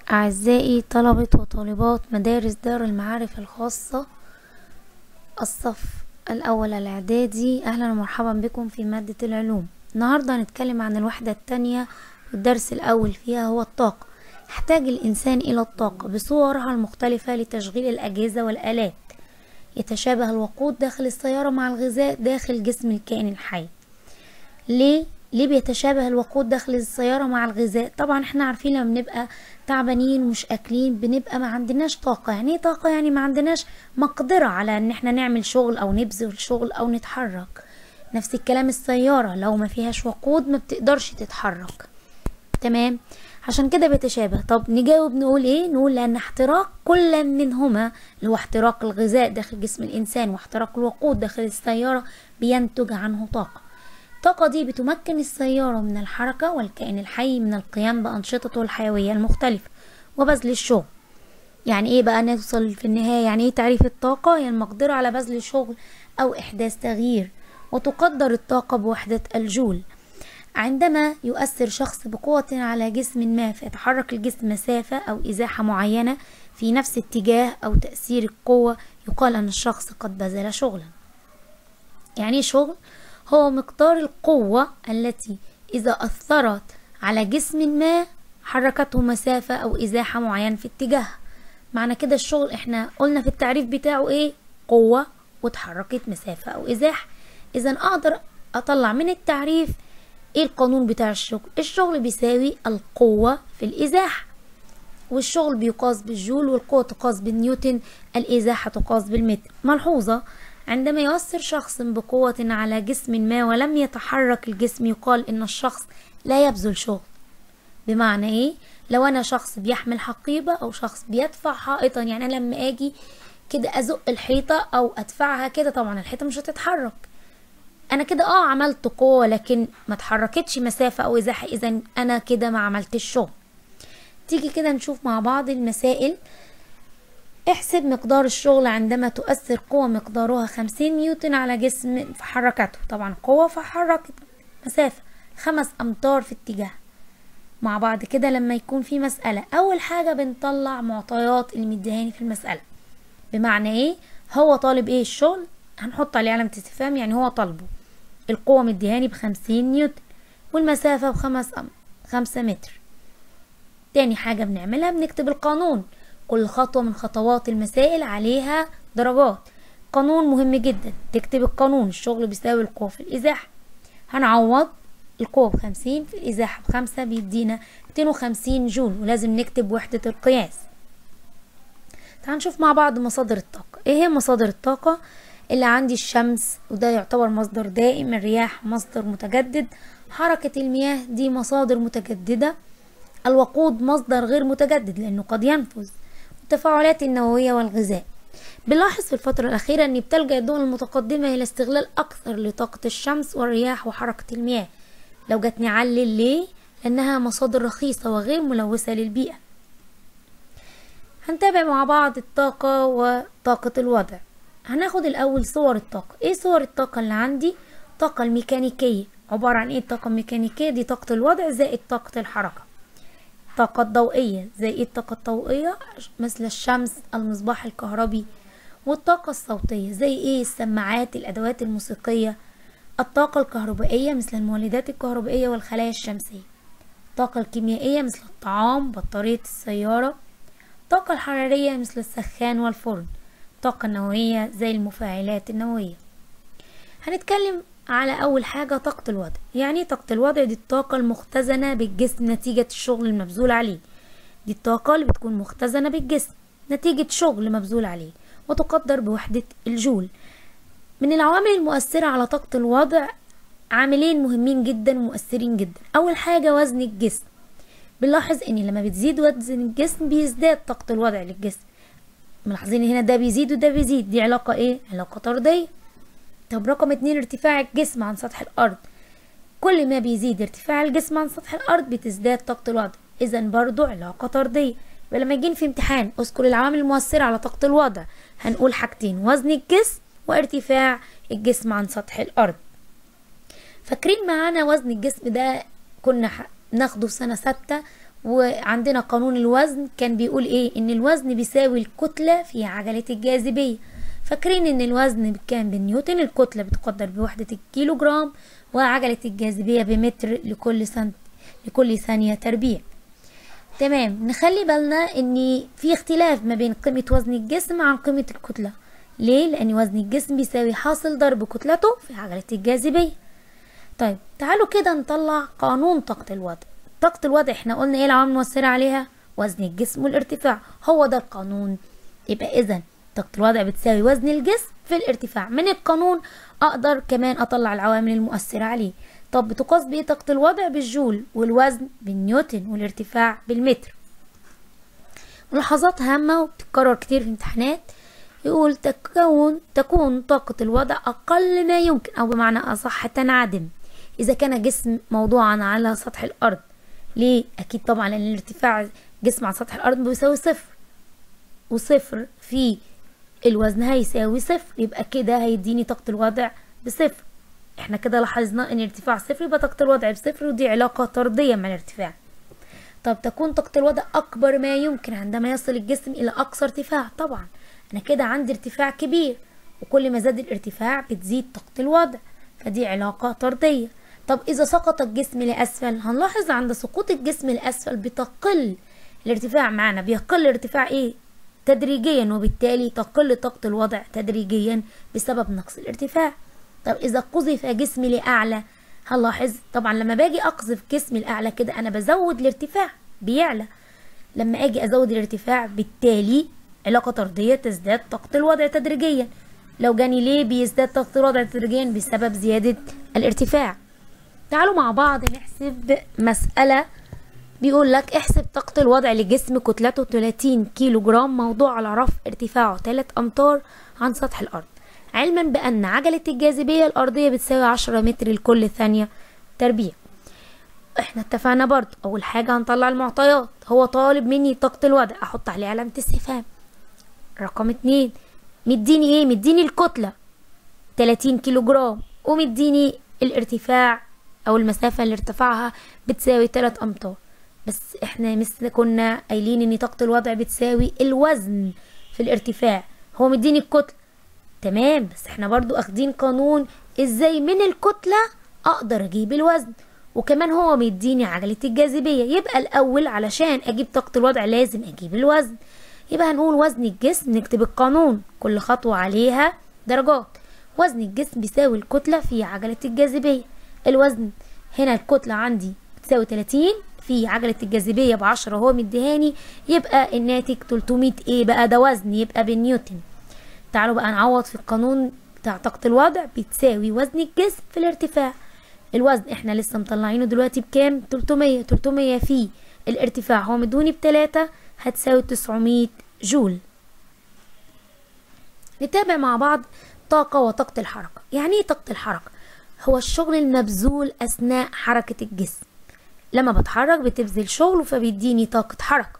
أعزائي طلبة وطالبات مدارس دار المعارف الخاصة الصف الأول الإعدادي أهلا ومرحبا بكم في مادة العلوم النهاردة هنتكلم عن الوحدة التانية والدرس الأول فيها هو الطاقة يحتاج الإنسان إلى الطاقة بصورها المختلفة لتشغيل الأجهزة والآلات يتشابه الوقود داخل السيارة مع الغذاء داخل جسم الكائن الحي ليه ليه بيتشابه الوقود داخل السيارة مع الغذاء طبعا احنا عارفين لما بنبقى تعبانين ومش اكلين بنبقى ما عندناش طاقة يعني ايه طاقة يعني ما عندناش مقدرة على ان احنا نعمل شغل او نبذل شغل او نتحرك نفس الكلام السيارة لو ما فيهاش وقود ما بتقدرش تتحرك تمام عشان كده بيتشابه طب نجاوب نقول ايه نقول لان احتراق كل منهما اللي هو احتراق الغذاء داخل جسم الانسان واحتراق الوقود داخل السيارة بينتج عنه طاقة الطاقة دي بتمكن السيارة من الحركة والكائن الحي من القيام بأنشطته الحيوية المختلفة وبذل الشغل يعني ايه بقى نوصل في النهاية يعني ايه تعريف الطاقة هي يعني المقدرة على بذل الشغل أو إحداث تغيير وتقدر الطاقة بوحدة الجول عندما يؤثر شخص بقوة على جسم ما فيتحرك الجسم مسافة أو إزاحة معينة في نفس اتجاه أو تأثير القوة يقال أن الشخص قد بذل شغلا يعني شغل هو مقدار القوة التي إذا أثرت على جسم ما حركته مسافة أو إزاحة معينة في اتجاه معنى كده الشغل احنا قلنا في التعريف بتاعه ايه قوة وتحركت مسافة أو إزاحة إذا أقدر أطلع من التعريف ايه القانون بتاع الشغل الشغل بيساوي القوة في الإزاحة والشغل بيقاس بالجول والقوة تقاس بالنيوتن الإزاحة تقاس بالمتر ملحوظة عندما يؤثر شخص بقوة على جسم ما ولم يتحرك الجسم يقال إن الشخص لا يبذل شغل بمعنى إيه؟ لو أنا شخص بيحمل حقيبة أو شخص بيدفع حائطا يعني أنا لما أجي كده أزق الحيطة أو أدفعها كده طبعا الحيطة مش هتتحرك أنا كده أه عملت قوة لكن ما اتحركتش مسافة أو إزاحة إذا أنا كده ما عملتش شغل تيجي كده نشوف مع بعض المسائل احسب مقدار الشغل عندما تؤثر قوة مقدارها خمسين نيوتن على جسم في حركته طبعا قوة فحركت مسافة خمس أمتار في اتجاه مع بعض كده لما يكون في مسألة أول حاجة بنطلع معطيات المدهاني في المسألة بمعنى ايه هو طالب ايه الشغل هنحط عليه علامة استفهام يعني هو طالبه القوة مديهاني بخمسين نيوتن والمسافة بخمس أم خمسة متر تاني حاجة بنعملها بنكتب القانون كل خطوة من خطوات المسائل عليها درجات قانون مهم جدا تكتب القانون الشغل بيساوي القوة في الإزاحة هنعوض القوة بخمسين في الإزاحة بخمسة بيدينا ميتين وخمسين جول ولازم نكتب وحدة القياس تعال نشوف مع بعض مصادر الطاقة ايه هي مصادر الطاقة اللي عندي الشمس وده يعتبر مصدر دائم الرياح مصدر متجدد حركة المياه دي مصادر متجددة الوقود مصدر غير متجدد لأنه قد ينفذ التفاعلات النووية والغذاء بنلاحظ في الفترة الأخيرة أن بتلجأ الدول المتقدمة إلى استغلال أكثر لطاقة الشمس والرياح وحركة المياه لو جت نعلل ليه لأنها مصادر رخيصة وغير ملوثة للبيئة هنتابع مع بعض الطاقة وطاقة الوضع هناخد الأول صور الطاقة إيه صور الطاقة اللي عندي الطاقة الميكانيكية عبارة عن إيه الطاقة الميكانيكية دي طاقة الوضع زائد طاقة الحركة الطاقة الضوئية زي ايه الطاقة الضوئية مثل الشمس المصباح الكهربي والطاقة الصوتية زي ايه السماعات الأدوات الموسيقية الطاقة الكهربائية مثل المولدات الكهربائية والخلايا الشمسية الطاقة الكيميائية مثل الطعام بطارية السيارة الطاقة الحرارية مثل السخان والفرن الطاقة النووية زي المفاعلات النووية هنتكلم على أول حاجة طاقة الوضع يعني طاقة الوضع دي الطاقة المختزنة بالجسم نتيجة الشغل المبذول عليه دي الطاقة اللي بتكون مختزنة بالجسم نتيجة شغل مبذول عليه وتقدر بوحدة الجول من العوامل المؤثرة على طاقة الوضع عاملين مهمين جدا ومؤثرين جدا أول حاجة وزن الجسم بنلاحظ ان لما بتزيد وزن الجسم بيزداد طاقة الوضع للجسم ملاحظين هنا ده بيزيد وده بيزيد دي علاقة ايه علاقة طردية طب رقم اتنين ارتفاع الجسم عن سطح الأرض كل ما بيزيد ارتفاع الجسم عن سطح الأرض بتزداد طاقة الوضع إذا برضو علاقة طردية يبقى لما يجين في امتحان اذكر العوامل المؤثرة على طاقة الوضع هنقول حاجتين وزن الجسم وارتفاع الجسم عن سطح الأرض فاكرين معانا وزن الجسم ده كنا ناخده في سنة ستة وعندنا قانون الوزن كان بيقول ايه ان الوزن بيساوي الكتلة في عجلة الجاذبية فاكرين ان الوزن كان بالنيوتن الكتلة بتقدر بوحدة الكيلو جرام وعجلة الجاذبية بمتر لكل سنت لكل ثانية تربيع تمام نخلي بالنا ان في اختلاف ما بين قيمة وزن الجسم عن قيمة الكتلة ليه لان وزن الجسم بيساوي حاصل ضرب كتلته في عجلة الجاذبية طيب تعالوا كده نطلع قانون طاقة الوضع طاقة الوضع احنا قلنا ايه العوامل المؤثرة عليها وزن الجسم والارتفاع هو ده القانون يبقى اذا طاقة الوضع بتساوي وزن الجسم في الارتفاع من القانون اقدر كمان اطلع العوامل المؤثرة عليه طب بتقاس بايه طاقة الوضع بالجول والوزن بالنيوتن والارتفاع بالمتر ملاحظات هامة وبتتكرر كتير في امتحانات يقول تكون تكون طاقة الوضع أقل ما يمكن أو بمعنى أصح تنعدم إذا كان جسم موضوعا على سطح الأرض ليه؟ أكيد طبعا لأن الارتفاع جسم على سطح الأرض بيساوي صفر وصفر في الوزن هيساوي صفر يبقى كده هيديني طاقة الوضع بصفر احنا كده لاحظنا ان ارتفاع صفر يبقى طاقة الوضع بصفر ودي علاقة طردية مع الارتفاع طب تكون طاقة الوضع أكبر ما يمكن عندما يصل الجسم إلى أقصى ارتفاع طبعا أنا كده عندي ارتفاع كبير وكل ما زاد الارتفاع بتزيد طاقة الوضع فدي علاقة طردية طب إذا سقط الجسم لأسفل هنلاحظ عند سقوط الجسم لأسفل بتقل الارتفاع معنا بيقل الارتفاع إيه تدريجيا وبالتالي تقل طاقة الوضع تدريجيا بسبب نقص الارتفاع طب إذا قذف جسمي لأعلى هنلاحظ طبعا لما باجي أقذف جسمي لأعلى كده أنا بزود الارتفاع بيعلى لما أجي أزود الارتفاع بالتالي علاقة طردية تزداد طاقة الوضع تدريجيا لو جاني ليه بيزداد طاقة الوضع تدريجيا بسبب زيادة الارتفاع تعالوا مع بعض نحسب مسألة بيقول لك احسب طاقة الوضع لجسم كتلته 30 كيلو جرام موضوع على رفع ارتفاعه 3 أمتار عن سطح الأرض علما بأن عجلة الجاذبية الأرضية بتساوي 10 متر لكل ثانية تربيع احنا اتفقنا برضو أول حاجة هنطلع المعطيات هو طالب مني طاقة الوضع أحط عليه علامة استفهام رقم اتنين مديني ايه مديني الكتلة 30 كيلو جرام ومديني الارتفاع او المسافة اللي ارتفاعها بتساوي 3 امتار بس احنا مثل كنا قايلين ان طاقة الوضع بتساوي الوزن في الارتفاع هو مديني الكتلة تمام بس احنا برضو اخدين قانون ازاي من الكتلة اقدر اجيب الوزن وكمان هو مديني عجلة الجاذبية يبقى الاول علشان اجيب طاقة الوضع لازم اجيب الوزن يبقى هنقول وزن الجسم نكتب القانون كل خطوة عليها درجات وزن الجسم بيساوي الكتلة في عجلة الجاذبية الوزن هنا الكتلة عندي بتساوي 30 في عجلة الجاذبية بعشرة هو مديهاني يبقى الناتج 300 ايه بقى ده وزن يبقى بالنيوتن تعالوا بقى نعوض في القانون بتاع طاقة الوضع بتساوي وزن الجسم في الارتفاع الوزن احنا لسه مطلعينه دلوقتي بكام 300 300 في الارتفاع هو مدوني بتلاتة هتساوي 900 جول نتابع مع بعض طاقة وطاقة الحركة يعني ايه طاقة الحركة هو الشغل المبذول أثناء حركة الجسم لما بتحرك بتبذل شغل فبيديني طاقة حركة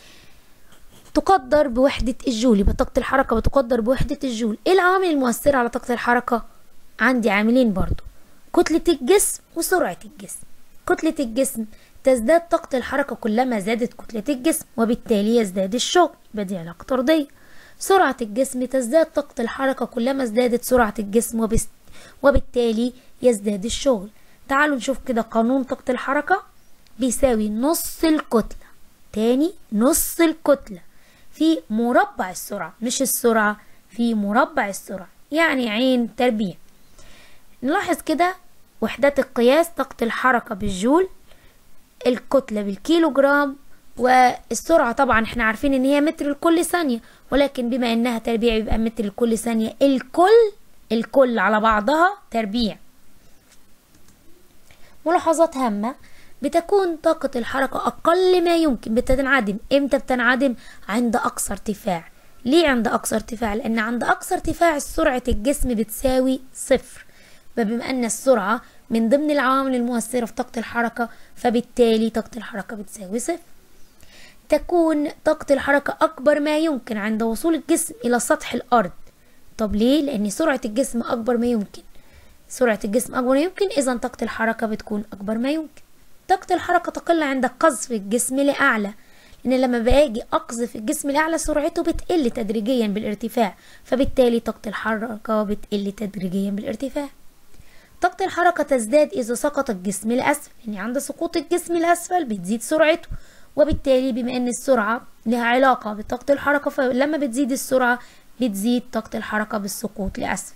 تقدر بوحدة الجول يبقى طاقة الحركة بتقدر بوحدة الجول ايه العوامل المؤثرة على طاقة الحركة عندي عاملين برضو كتلة الجسم وسرعة الجسم كتلة الجسم تزداد طاقة الحركة كلما زادت كتلة الجسم وبالتالي يزداد الشغل يبقى دي علاقة طردية سرعة الجسم تزداد طاقة الحركة كلما ازدادت سرعة الجسم وبس وبالتالي يزداد الشغل تعالوا نشوف كده قانون طاقة الحركة بيساوي نص الكتلة تاني نص الكتلة في مربع السرعة مش السرعة في مربع السرعة يعني عين تربيع نلاحظ كده وحدات القياس طاقة الحركة بالجول الكتلة بالكيلو جرام والسرعة طبعا احنا عارفين ان هي متر لكل ثانية ولكن بما انها تربيع يبقى متر لكل ثانية الكل الكل على بعضها تربيع ملاحظات هامة بتكون طاقة الحركة أقل ما يمكن بتنعدم إمتى بتنعدم عند أقصى ارتفاع ليه عند أقصى ارتفاع لأن عند أقصى ارتفاع سرعة الجسم بتساوي صفر فبما أن السرعة من ضمن العوامل المؤثرة في طاقة الحركة فبالتالي طاقة الحركة بتساوي صفر تكون طاقة الحركة أكبر ما يمكن عند وصول الجسم إلى سطح الأرض طب ليه؟ لأن سرعة الجسم أكبر ما يمكن سرعة الجسم أكبر ما يمكن إذا طاقة الحركة بتكون أكبر ما يمكن طاقة الحركة تقل عند قذف الجسم لأعلى لأن لما باجي أقذف الجسم لأعلى سرعته بتقل تدريجيا بالارتفاع فبالتالي طاقة الحركة بتقل تدريجيا بالارتفاع طاقة الحركة تزداد إذا سقط الجسم لأسفل يعني عند سقوط الجسم لأسفل بتزيد سرعته وبالتالي بما أن السرعة لها علاقة بطاقة الحركة فلما بتزيد السرعة بتزيد طاقة الحركة بالسقوط لأسفل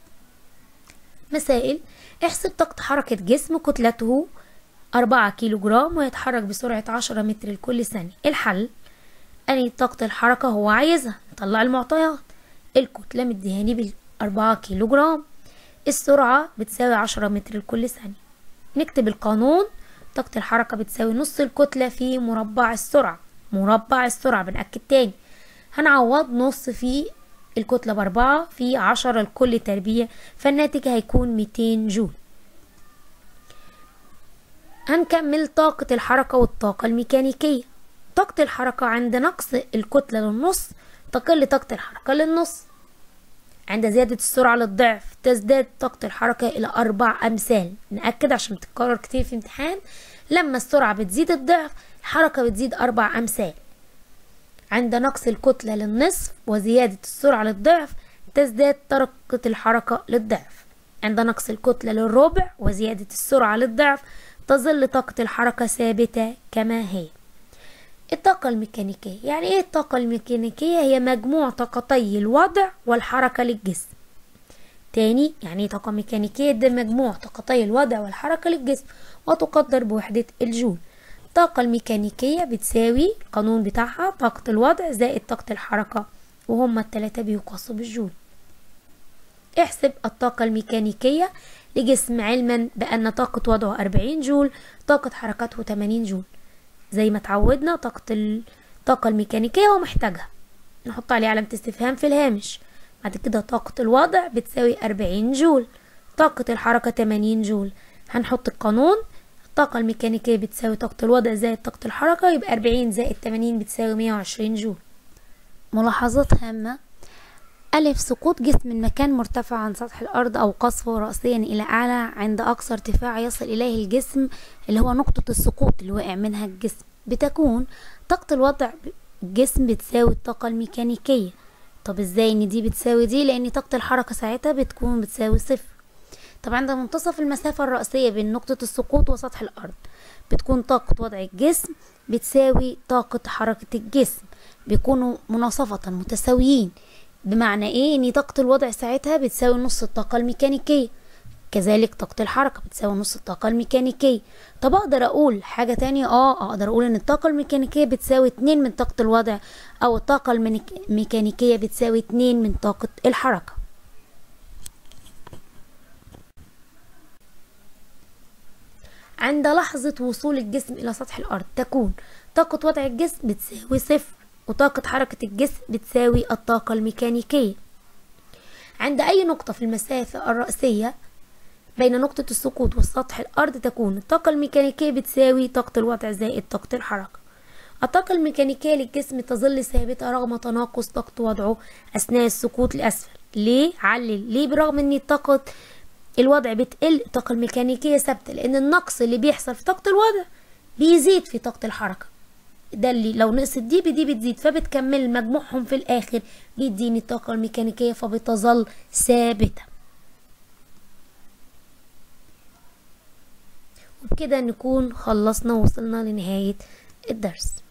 مسائل احسب طاقة حركة جسم كتلته أربعة كيلو جرام ويتحرك بسرعة عشرة متر لكل ثانية الحل أني طاقة الحركة هو عايزها نطلع المعطيات الكتلة مديهاني بالأربعة كيلو جرام السرعة بتساوي عشرة متر لكل ثانية نكتب القانون طاقة الحركة بتساوي نص الكتلة في مربع السرعة مربع السرعة بنأكد تاني هنعوض نص في الكتلة بأربعة في عشرة لكل تربيع فالناتج هيكون ميتين جول هنكمل طاقة الحركة والطاقة الميكانيكية طاقة الحركة عند نقص الكتلة للنص تقل طاقة الحركة للنص عند زيادة السرعة للضعف تزداد طاقة الحركة إلى أربع أمثال نأكد عشان بتتكرر كتير في امتحان لما السرعة بتزيد الضعف الحركة بتزيد أربع أمثال عند نقص الكتلة للنصف وزيادة السرعة للضعف تزداد طاقة الحركة للضعف عند نقص الكتلة للربع وزيادة السرعة للضعف تظل طاقة الحركة ثابتة كما هي الطاقة الميكانيكية يعني ايه الطاقة الميكانيكية هي مجموع طاقتي الوضع والحركة للجسم تاني يعني ايه طاقة ميكانيكية ده مجموع طاقتي الوضع والحركة للجسم وتقدر بوحدة الجول الطاقة الميكانيكية بتساوي القانون بتاعها طاقة الوضع زائد طاقة الحركة وهما التلاتة بيقاسوا بالجول احسب الطاقة الميكانيكية لجسم علما بأن طاقة وضعه 40 جول طاقة حركته 80 جول زي ما اتعودنا طاقة الطاقة الميكانيكية هو محتاجها نحط عليه علامة استفهام في الهامش بعد كده طاقة الوضع بتساوي 40 جول طاقة الحركة 80 جول هنحط القانون الطاقة الميكانيكية بتساوي طاقة الوضع زائد طاقة الحركة يبقى 40 زائد 80 بتساوي 120 جول ملاحظات هامة ألف سقوط جسم من مكان مرتفع عن سطح الأرض أو قصفه رأسيا إلى أعلى عند أقصى ارتفاع يصل إليه الجسم اللي هو نقطة السقوط اللي وقع منها الجسم بتكون طاقة الوضع الجسم بتساوي الطاقة الميكانيكية طب ازاي ان دي بتساوي دي لان طاقة الحركة ساعتها بتكون بتساوي صفر طب عند منتصف المسافة الرأسية بين نقطة السقوط وسطح الأرض بتكون طاقة وضع الجسم بتساوي طاقة حركة الجسم بيكونوا مناصفة متساويين بمعنى ايه ان طاقة الوضع ساعتها بتساوي نص الطاقة الميكانيكية كذلك طاقة الحركة بتساوي نص الطاقة الميكانيكية طب اقدر اقول حاجة تانية اه اقدر اقول ان الطاقة الميكانيكية بتساوي اتنين من طاقة الوضع او الطاقة الميكانيكية بتساوي اتنين من طاقة الحركة عند لحظة وصول الجسم إلى سطح الأرض تكون طاقة وضع الجسم بتساوي صفر وطاقة حركة الجسم بتساوي الطاقة الميكانيكية عند أي نقطة في المسافة الرأسية بين نقطة السقوط وسطح الأرض تكون الطاقة الميكانيكية بتساوي طاقة الوضع زائد طاقة الحركة الطاقة الميكانيكية للجسم تظل ثابتة رغم تناقص طاقة وضعه أثناء السقوط لأسفل ليه؟ علل ليه برغم ان طاقة الوضع بتقل الطاقة الميكانيكية ثابتة لأن النقص اللي بيحصل في طاقة الوضع بيزيد في طاقة الحركة ده اللي لو نقصت دي بدي بتزيد فبتكمل مجموعهم في الآخر بيديني الطاقة الميكانيكية فبتظل ثابتة وبكده نكون خلصنا وصلنا لنهاية الدرس